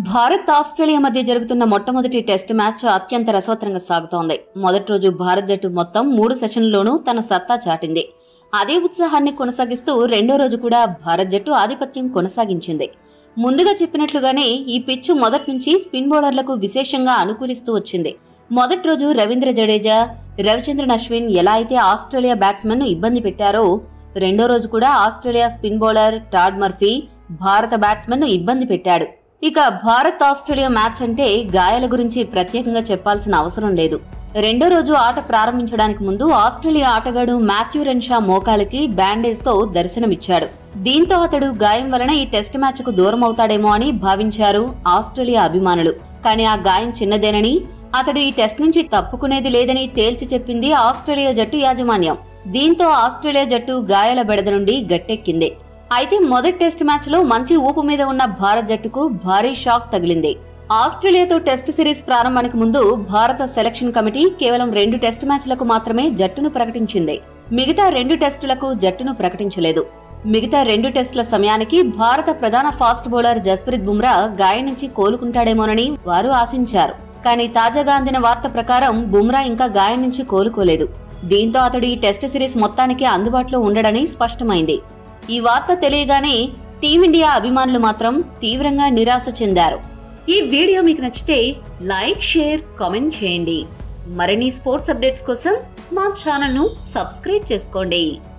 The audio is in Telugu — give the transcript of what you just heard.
భారత్ ఆస్ట్రేలియా మధ్య జరుగుతున్న మొట్టమొదటి టెస్ట్ మ్యాచ్ అత్యంత రసవత్తరంగా సాగుతోంది మొదటి రోజు భారత్ జట్టు మొత్తం మూడు సెషన్లలోనూ తన సత్తా చాటింది అదే ఉత్సాహాన్ని కొనసాగిస్తూ రెండో రోజు కూడా భారత్ జట్టు ఆధిపత్యం కొనసాగించింది ముందుగా చెప్పినట్లుగానే ఈ పిచ్చు మొదటి నుంచి స్పిన్ బౌలర్లకు విశేషంగా అనుకూలిస్తూ వచ్చింది మొదటి రోజు రవీంద్ర జడేజా రవిచంద్రన్ అశ్విన్ ఎలా అయితే ఆస్ట్రేలియా బ్యాట్స్మెన్ ను ఇబ్బంది పెట్టారో రెండో రోజు కూడా Australia spin bowler Todd Murphy భారత బ్యాట్స్మెన్ ను ఇబ్బంది పెట్టాడు ఇక భారత్ ఆస్ట్రేలియా మ్యాచ్ అంటే గాయాల గురించి ప్రత్యేకంగా చెప్పాల్సిన అవసరం లేదు రెండో రోజు ఆట ప్రారంభించడానికి ముందు ఆస్ట్రేలియా ఆటగాడు మాథ్యూ రెన్షా మోకాలికి బ్యాండేజ్ తో దర్శనమిచ్చాడు దీంతో అతడు గాయం వలన ఈ టెస్ట్ మ్యాచ్ కు దూరం అవుతాడేమో అని భావించారు ఆస్ట్రేలియా అభిమానులు కానీ ఆ గాయం చిన్నదేనని అతడు ఈ టెస్ట్ నుంచి తప్పుకునేది లేదని తేల్చి చెప్పింది ఆస్ట్రేలియా జట్టు యాజమాన్యం దీంతో ఆస్ట్రేలియా జట్టు గాయాల బెడద నుండి గట్టెక్కింది అయితే మొదటి టెస్ట్ మ్యాచ్ లో మంచి ఊపు మీద ఉన్న భారత్ జట్టుకు భారీ షాక్ తగిలింది ఆస్ట్రేలియాతో టెస్ట్ సిరీస్ ప్రారంభానికి ముందు భారత సెలక్షన్ కమిటీ కేవలం రెండు టెస్ట్ మ్యాచ్లకు మాత్రమే జట్టును ప్రకటించింది మిగతా రెండు టెస్టులకు జట్టును ప్రకటించలేదు మిగతా రెండు టెస్టుల సమయానికి భారత ప్రధాన ఫాస్ట్ బౌలర్ జస్ప్రీత్ బుమ్రా గాయం నుంచి కోలుకుంటాడేమోనని వారు ఆశించారు కానీ తాజాగా అందిన వార్త ప్రకారం బుమ్రా ఇంకా గాయం నుంచి కోలుకోలేదు దీంతో అతడు ఈ టెస్ట్ సిరీస్ మొత్తానికి అందుబాటులో ఉండడని స్పష్టమైంది ఈ వార్త తెలియగానే టీమిండియా అభిమానులు మాత్రం తీవ్రంగా నిరాశ చెందారు ఈ వీడియో మీకు నచ్చితే లైక్ షేర్ కామెంట్ చేయండి మరిన్ని స్పోర్ట్స్ అప్డేట్స్ కోసం మా ఛానల్ ను సబ్స్క్రైబ్ చేసుకోండి